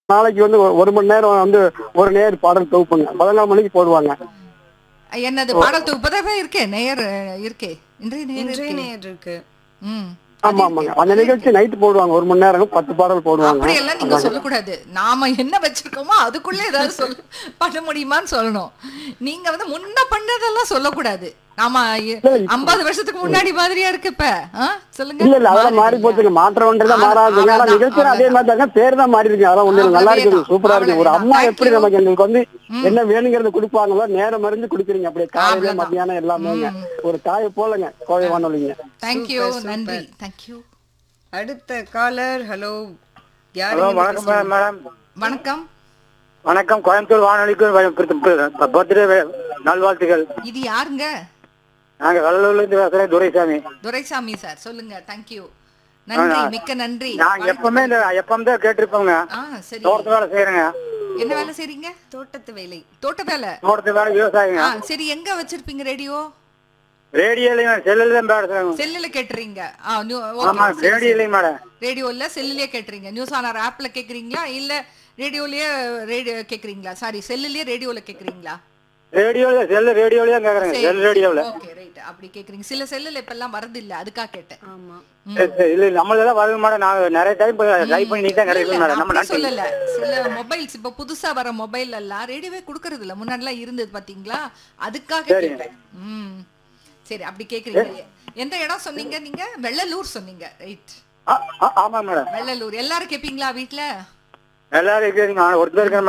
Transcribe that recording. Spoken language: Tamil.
நாளைக்கு வந்து ஒரு- ஒரு மணி நேரம் வந்து ஒரு நேர் பாடல் தொகுப்புங்க பதினாலு மணிக்கு போடுவாங்க என்னது பாடல் தொகுப்பதாவே இருக்கே நேயர் இருக்கே இன்றைய நேயர் இன்றைய இருக்கே நேர் இருக்கு ம் ஆமா ஆமாங்க அந்த நிகழ்ச்சி நைட்டு போடுவாங்க ஒரு மணி நேரம் பத்து பாடல் போடுவாங்க அப்படி எல்லாம் நீங்க சொல்லக்கூடாது நாம என்ன வச்சிருக்கோமோ அதுக்குள்ள ஏதாவது சொல் பண்ண முடியுமான்னு சொல்லணும் நீங்க வந்து முன்ன பண்ணதெல்லாம் சொல்லக்கூடாது நாம ஐம்பது வருஷத்துக்கு முன்னாடி மாதிரியா இருக்கு இப்ப ஆ? சொல்லுங்க இல்ல இல்ல அதெல்லாம் மாறி போச்சுங்க மாற்றம்ன்றதே மாறாதுங்க ஆனா அவ்வளவுதான், நிகழ்ச்சி அதே மாதிரி தாங்க பேர் தான் மாறி இருக்கு அதெல்லாம் ஒண்ணு இல்ல. நல்லா அவ்வளவே இருக்குது தான், சூப்பரா இருக்கு ஒரு அவ்வளவே அம்மா தான். எப்படி Thank you. நமக்கு எங்களுக்கு வந்து என்ன வேணுங்கிறத கொடுப்பாங்களோ நேரம் அறிஞ்சு குடுக்குறீங்க அப்படியே காலையில அவ்வளவுதான். மத்தியானம் எல்லாமேங்க ஒரு தாயை போலங்க கோவை வானொலிங்க தேங்க்யூ Super, super. நன்றி தேங்க்யூ அடுத்த காலர் ஹலோ யார் ஹலோ இங்க வணக்கம் பேசுறீங்க? மேடம் வணக்கம் வணக்கம் கோயம்புத்தூர் வானொலிக்கு பர்த்டே நல்வாழ்த்துக்கள் இது யாருங்க நாங்க கடலூர்ல இருந்து பேசுறேன் துரைசாமி துரைசாமி சார் சொல்லுங்க தேங்க்யூ நன்றி மிக்க நன்றி நாங்க எப்பவுமே இந்த எப்பவும் தான் கேட்டிருப்போங்க ஆ சரி தோட்டத்து வேலை செய்யறேங்க என்ன வேலை செய்றீங்க தோட்டத்து வேலை தோட்ட வேலை தோட்டத்து வேலை விவசாயிங்க ஆ சரி எங்க வச்சிருப்பீங்க ரேடியோ ரேடியோலையும் செல்லுல தான் பேசுறேங்க செல்லுல கேட்டுறீங்க ஆ நியூ ஆமா ஓகே ரேடியோலையும் மேடம் ரேடியோல செல்லுலயே கேட்டுறீங்க நியூஸ் ஆனர் ஆப்ல கேக்குறீங்களா இல்ல ரேடியோலயே ரேடியோ கேக்குறீங்களா சாரி செல்லுலயே ரேடியோல கேக்குறீங்களா ரேடியோல செல்லு ரேடியோலயும் தான் கேக்குறேங்க செல் ரேடியோல ஓகே ரைட் அப்படி கேக்குறீங்க சில செல்லுல இப்ப எல்லாம் வரது இல்ல அதுக்கா கேட்டேன் ஆமா சரி, சரி. இல்ல நம்மளதெல்லாம் வருது மேடம் நாங்க நிறைய டைம் ட்ரை பண்ணி தான் இல்ல, கிடைக்கும் இல்ல, மேடம் நம்ம அப்படி நாட்டு சொல்லல சில மொபைல்ஸ் இப்ப புதுசா வர மொபைல் எல்லாம் ரேடியோவே குடுக்கறது இல்ல முன்னாடி எல்லாம் இருந்தது பாத்தீங்களா அதுக்காக கேட்டேன் ம் சரி அப்படி கேக்குறீங்க எந்த இடம் சொன்னீங்க நீங்க வெள்ளலூர் சொன்னீங்க ரைட் ஆ, ஆ, ஆமா மேடம் வெள்ளலூர் எல்லாரும் கேப்பீங்களா வீட்ல எல்லாரும் இருக்கிறீங்க ஒருத்தர் இருக்கிற